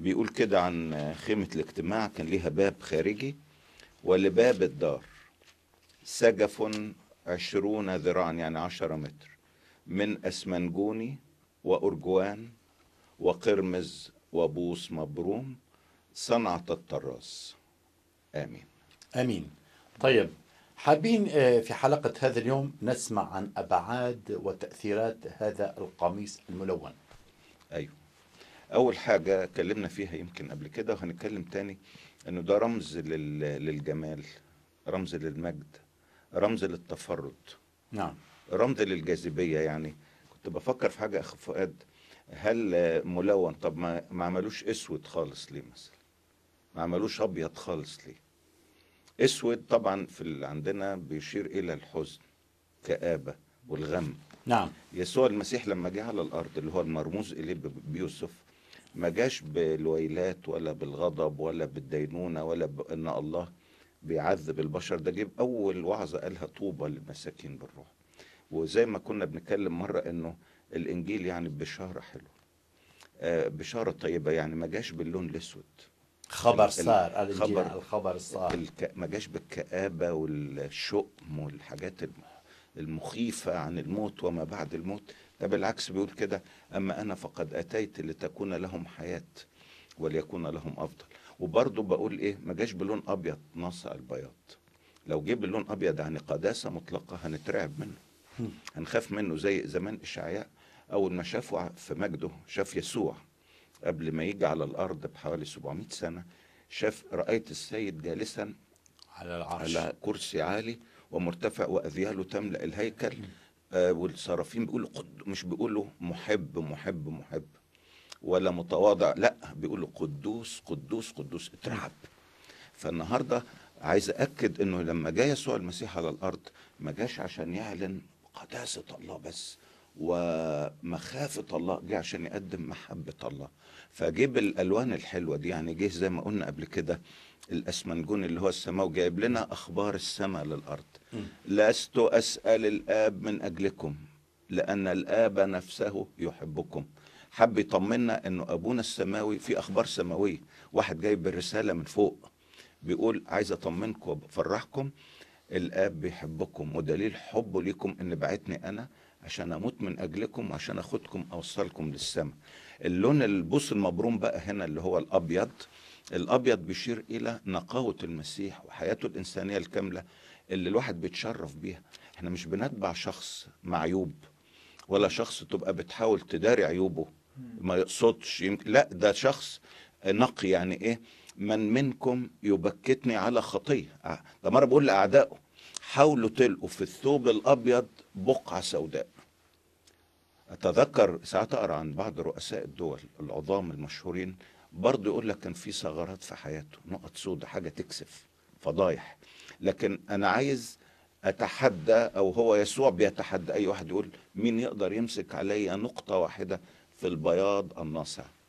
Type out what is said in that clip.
بيقول كده عن خيمة الاجتماع كان ليها باب خارجي ولباب الدار سجف عشرون ذراعا يعني عشرة متر من أسمنجوني وأرجوان وقرمز وبوص مبروم صنعة الطراز آمين امين طيب حابين آه، في حلقه هذا اليوم نسمع عن ابعاد وتاثيرات هذا القميص الملون أيوه أول حاجة اتكلمنا فيها يمكن قبل كده وهنتكلم تاني إنه ده رمز لل... للجمال رمز للمجد رمز للتفرد نعم رمز للجاذبية يعني كنت بفكر في حاجة أخ فؤاد هل آه، ملون طب ما ما عملوش اسود خالص ليه مثلا ما عملوش ابيض خالص ليه اسود طبعا في اللي عندنا بيشير الى الحزن كآبة والغم نعم يسوع المسيح لما جه على الارض اللي هو المرموز اليه ب- بيوسف ما جاش بالويلات ولا بالغضب ولا بالدينونة ولا بان الله بيعذب البشر ده جيب اول وعظة قالها طوبى للمساكين بالروح وزي ما كنا بنتكلم مرة انه الانجيل يعني بشارة حلوة آه، بشارة طيبة يعني ما جاش باللون الاسود خبر ال- صار الانجيل خبر- عن الخبر الصار الك... ما جاش بالكآبة والشؤم والحاجات الم- المخيفة عن الموت وما بعد الموت ده بالعكس بيقول كده أما أنا فقد أتيت لتكون لهم حياة وليكون لهم أفضل وبرضه بقول إيه ما جاش بلون أبيض ناصع البياض لو جه باللون أبيض يعني قداسة مطلقة هنترعب منه هنخاف منه زي زمان إشعياء أول ما شافه في مجده شاف يسوع قبل ما يجي على الأرض بحوالي 700 سنة شاف رأيت السيد جالسا على العرش على كرسي عالي ومرتفع وأذياله تملأ الهيكل آه والصرافين بيقولوا قد مش بيقولوا محب محب محب ولا متواضع لا بيقولوا قدوس قدوس قدوس اترعب فالنهارده عايز أأكد إنه لما جاء يسوع المسيح على الأرض ما جاش عشان يعلن قداسة الله بس ومخافة الله جه عشان يقدم محبة الله فجيب الألوان الحلوة دي يعني جه زي ما قلنا قبل كده الأسمنجون اللي هو السماء وجايب لنا أخبار السماء للأرض لست أسأل الآب من أجلكم لأن الآب نفسه يحبكم حب يطمنا انه ابونا السماوي في اخبار سماويه واحد جايب الرساله من فوق بيقول عايز اطمنكم وافرحكم الاب بيحبكم ودليل حبه ليكم ان بعتني انا عشان اموت من اجلكم وعشان اخدكم اوصلكم للسماء اللون البوص المبروم بقى هنا اللي هو الابيض الابيض بيشير الى نقاوه المسيح وحياته الانسانيه الكامله اللي الواحد بيتشرف بيها احنا مش بنتبع شخص معيوب ولا شخص تبقى بتحاول تداري عيوبه ما يقصدش يمكن لا ده شخص نقي يعني ايه من منكم يبكتني على خطيه آه، ده مره بقول لاعدائه حاولوا تلقوا في الثوب الابيض بقعه سوداء اتذكر ساعات اقرا عن بعض رؤساء الدول العظام المشهورين برضه يقول لك كان في ثغرات في حياته نقط سوداء حاجه تكسف فضايح لكن انا عايز اتحدى او هو يسوع بيتحدى اي واحد يقول مين يقدر يمسك عليا نقطه واحده في البياض الناصع